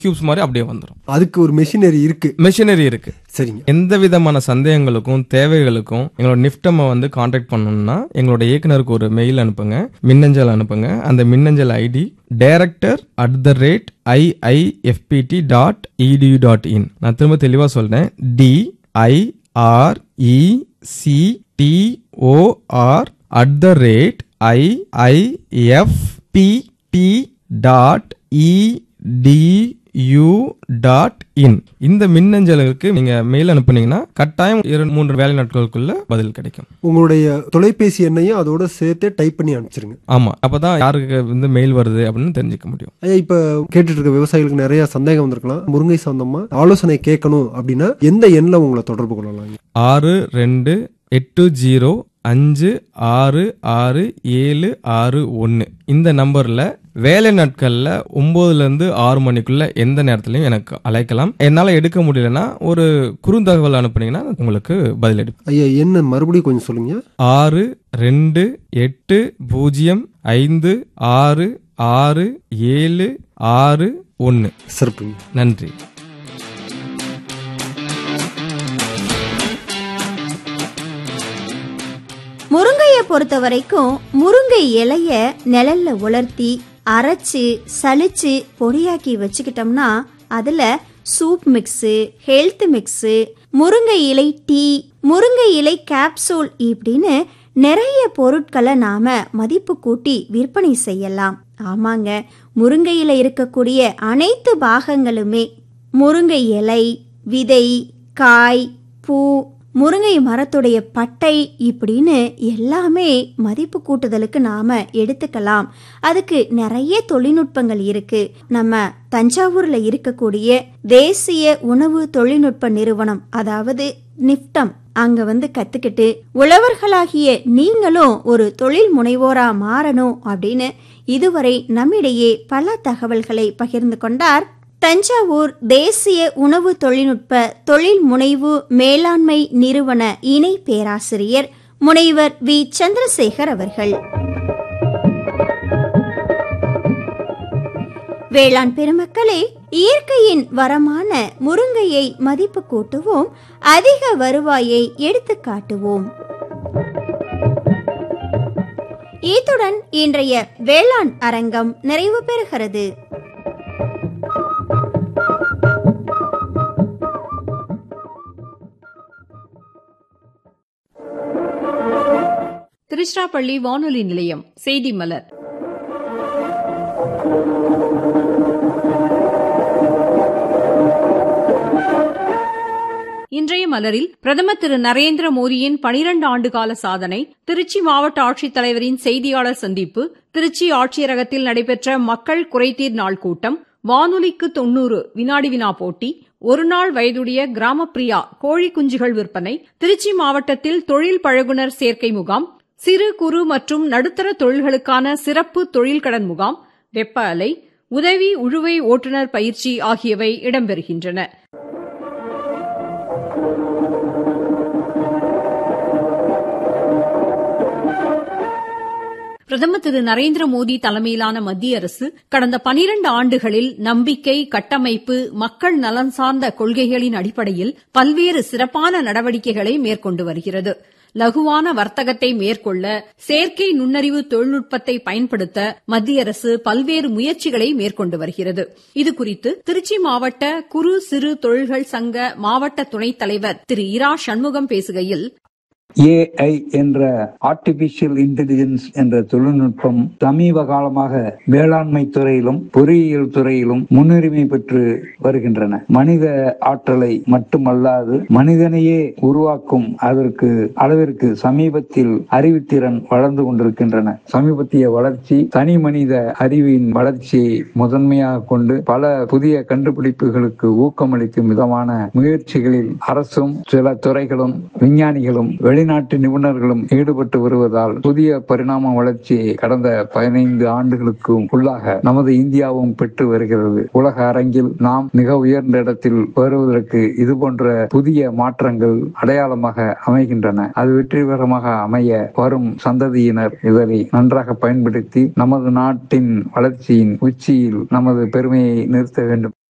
cubes மாதிரி அப்படியே வந்துடும் அதுக்கு ஒரு மெஷினரி இருக்கு மெஷினரி இருக்கு சரிங்க எந்த விதமான சந்தேகங்களுக்கும் தேவைகளுக்கும் எங்களோட நிஃப்டமை வந்து காண்டாக்ட் பண்ணணும்னா எங்களோட இயக்குனருக்கு ஒரு மெயில் அனுப்புங்க மின்னஞ்சல் அனுப்புங்க அந்த மின்னஞ்சல் ID director at the rate IIFT dot edu dot in நான் திரும்ப தெளிவா சொல்றேன் D I R E C T O R at the rate IIFT dot edu dot in இந்த மின்னஞ்சலுக்கு நீங்க மெயில் அனுப்புனீங்கன்னா கட்டாயம் இரண்டு மூன்று வேலை நாட்களுக்குள்ள பதில் கிடைக்கும் உங்களுடைய தொலைபேசி எண்ணையும் அதோட சேர்த்தே டைப் பண்ணி அனுப்பிச்சிருங்க ஆமா அப்பதான் யாருக்கு வந்து மெயில் வருது அப்படின்னு தெரிஞ்சுக்க முடியும் ஐயா இப்ப கேட்டுட்டு இருக்க விவசாயிகளுக்கு நிறைய சந்தேகம் வந்திருக்கலாம் முருங்கை சம்பந்தமா ஆலோசனை கேட்கணும் அப்படின்னா எந்த எண்ணில் உங்களை தொடர்பு கொள்ளலாம் ஆறு ரெண்டு எட்டு ஜீரோ அஞ்சு ஆறு ஆறு ஏழு ஆறு ஒன்று இந்த நம்பர்ல வேலை நாட்கள்ல ஒன்பதுல இருந்து ஆறு மணிக்குள்ள எந்த நேரத்திலையும் எனக்கு அழைக்கலாம் என்னால எடுக்க முடியலன்னா ஒரு குறுந்தகவல் அனுப்புனீங்கன்னா உங்களுக்கு பதில் எடுப்பேன் ஐயா என்ன மறுபடியும் கொஞ்சம் சொல்லுங்க ஆறு ரெண்டு எட்டு பூஜ்ஜியம் ஐந்து ஆறு ஆறு ஏழு ஆறு ஒன்று சிறப்புங்க நன்றி முருங்கையை பொறுத்த வரைக்கும் முருங்கை இலைய நிழல்ல உலர்த்தி அரைச்சு சலிச்சு பொடியாக்கி வச்சுக்கிட்டோம்னா அதுல சூப் மிக்ஸு ஹெல்த் மிக்ஸு முருங்கை இலை டீ முருங்கை இலை கேப்சூல் இப்படின்னு நிறைய பொருட்களை நாம மதிப்பு கூட்டி விற்பனை செய்யலாம் ஆமாங்க முருங்கையில இருக்கக்கூடிய அனைத்து பாகங்களுமே முருங்கை இலை விதை காய் பூ முருங்கை மரத்துடைய பட்டை இப்படின்னு எல்லாமே மதிப்பு கூட்டுதலுக்கு நாம எடுத்துக்கலாம் அதுக்கு நிறைய தொழில்நுட்பங்கள் இருக்கு நம்ம தஞ்சாவூர்ல இருக்கக்கூடிய தேசிய உணவு தொழில்நுட்ப நிறுவனம் அதாவது நிப்டம் அங்க வந்து கத்துக்கிட்டு உழவர்களாகிய நீங்களும் ஒரு தொழில் முனைவோரா மாறணும் அப்படின்னு இதுவரை நம்மிடையே பல தகவல்களை பகிர்ந்து கொண்டார் தஞ்சாவூர் தேசிய உணவு தொழில்நுட்ப தொழில் முனைவு மேலாண்மை நிறுவன இணை பேராசிரியர் முனைவர் வி சந்திரசேகர் அவர்கள் வேளாண் பெருமக்களே இயற்கையின் வரமான முருங்கையை மதிப்பு கூட்டுவோம் அதிக வருவாயை எடுத்து காட்டுவோம் இத்துடன் இன்றைய வேளாண் அரங்கம் நிறைவு பெறுகிறது திருச்சிராப்பள்ளி வானொலி நிலையம் செய்தி மலர் இன்றைய மலரில் பிரதமர் திரு நரேந்திர மோடியின் பனிரண்டு ஆண்டுகால சாதனை திருச்சி மாவட்ட ஆட்சித்தலைவரின் செய்தியாளர் சந்திப்பு திருச்சி ஆட்சியரகத்தில் நடைபெற்ற மக்கள் குறைதீர் நாள் கூட்டம் வானொலிக்கு தொன்னூறு வினாடி வினா போட்டி ஒருநாள் வயதுடைய கிராமப்பிரியா கோழி குஞ்சுகள் விற்பனை திருச்சி மாவட்டத்தில் தொழில் பழகுனர் சேர்க்கை முகாம் சிறு குறு மற்றும் நடுத்தர தொழில்களுக்கான சிறப்பு தொழில் கடன் முகாம் வெப்ப அலை உதவி உழுவை ஓட்டுநர் பயிற்சி ஆகியவை இடம்பெறுகின்றன பிரதமர் திரு நரேந்திர மோடி தலைமையிலான மத்திய அரசு கடந்த பனிரண்டு ஆண்டுகளில் நம்பிக்கை கட்டமைப்பு மக்கள் நலன் சார்ந்த கொள்கைகளின் அடிப்படையில் பல்வேறு சிறப்பான நடவடிக்கைகளை மேற்கொண்டு வருகிறது லகுவான வர்த்தகத்தை மேற்கொள்ள செயற்கை நுண்ணறிவு தொழில்நுட்பத்தை பயன்படுத்த மத்திய அரசு பல்வேறு முயற்சிகளை மேற்கொண்டு வருகிறது இதுகுறித்து திருச்சி மாவட்ட குறு சிறு தொழில்கள் சங்க மாவட்ட துணைத் தலைவர் திரு இரா சண்முகம் பேசுகையில் ஏஐ என்ற ஆர்டிபிஷியல் இன்டெலிஜென்ஸ் என்ற தொழில்நுட்பம் சமீப காலமாக வேளாண்மை துறையிலும் பொறியியல் துறையிலும் முன்னுரிமை பெற்று வருகின்றன மனித ஆற்றலை மட்டுமல்லாது மனிதனையே உருவாக்கும் அதற்கு அளவிற்கு சமீபத்தில் அறிவுத்திறன் வளர்ந்து கொண்டிருக்கின்றன சமீபத்திய வளர்ச்சி தனி மனித அறிவின் வளர்ச்சியை முதன்மையாக கொண்டு பல புதிய கண்டுபிடிப்புகளுக்கு ஊக்கமளிக்கும் விதமான முயற்சிகளில் அரசும் சில துறைகளும் விஞ்ஞானிகளும் வெளிநாட்டு நிபுணர்களும் ஈடுபட்டு வருவதால் புதிய பரிணாம வளர்ச்சியை கடந்த பதினைந்து ஆண்டுகளுக்கும் உள்ளாக நமது இந்தியாவும் பெற்று வருகிறது உலக அரங்கில் நாம் மிக உயர்ந்த இடத்தில் வருவதற்கு இது போன்ற புதிய மாற்றங்கள் அடையாளமாக அமைகின்றன அது வெற்றிகரமாக அமைய வரும் சந்ததியினர் இதனை நன்றாக பயன்படுத்தி நமது நாட்டின் வளர்ச்சியின் உச்சியில் நமது பெருமையை நிறுத்த வேண்டும்